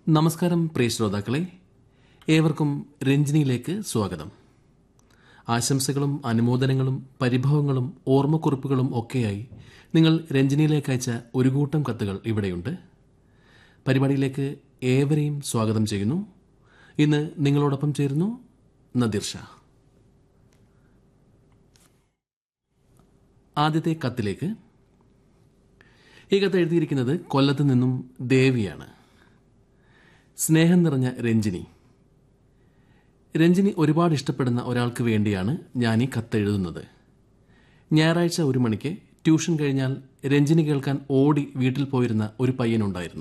നമസ്കാരം പ്രിയ ശ്രോതാക്കളെ ഏവർക്കും രഞ്ജിനിയിലേക്ക് സ്വാഗതം ആശംസകളും അനുമോദനങ്ങളും പരിഭവങ്ങളും ഓർമ്മക്കുറിപ്പുകളും ഒക്കെയായി നിങ്ങൾ രഞ്ജിനിയിലേക്ക് അയച്ച ഒരു കൂട്ടം കത്തുകൾ ഇവിടെയുണ്ട് പരിപാടിയിലേക്ക് ഏവരെയും സ്വാഗതം ചെയ്യുന്നു ഇന്ന് നിങ്ങളോടൊപ്പം ചേരുന്നു നദീർ ഷാ ആദ്യത്തെ കത്തിലേക്ക് ഈ കത്ത് എഴുതിയിരിക്കുന്നത് കൊല്ലത്ത് നിന്നും ദേവിയാണ് സ്നേഹം നിറഞ്ഞ രഞ്ജിനി രഞ്ജിനി ഒരുപാട് ഇഷ്ടപ്പെടുന്ന ഒരാൾക്ക് വേണ്ടിയാണ് ഞാൻ ഈ കത്ത് എഴുതുന്നത് ഞായറാഴ്ച ഒരു മണിക്ക് ട്യൂഷൻ കഴിഞ്ഞാൽ രഞ്ജിനി കേൾക്കാൻ ഓടി വീട്ടിൽ പോയിരുന്ന ഒരു പയ്യനുണ്ടായിരുന്നു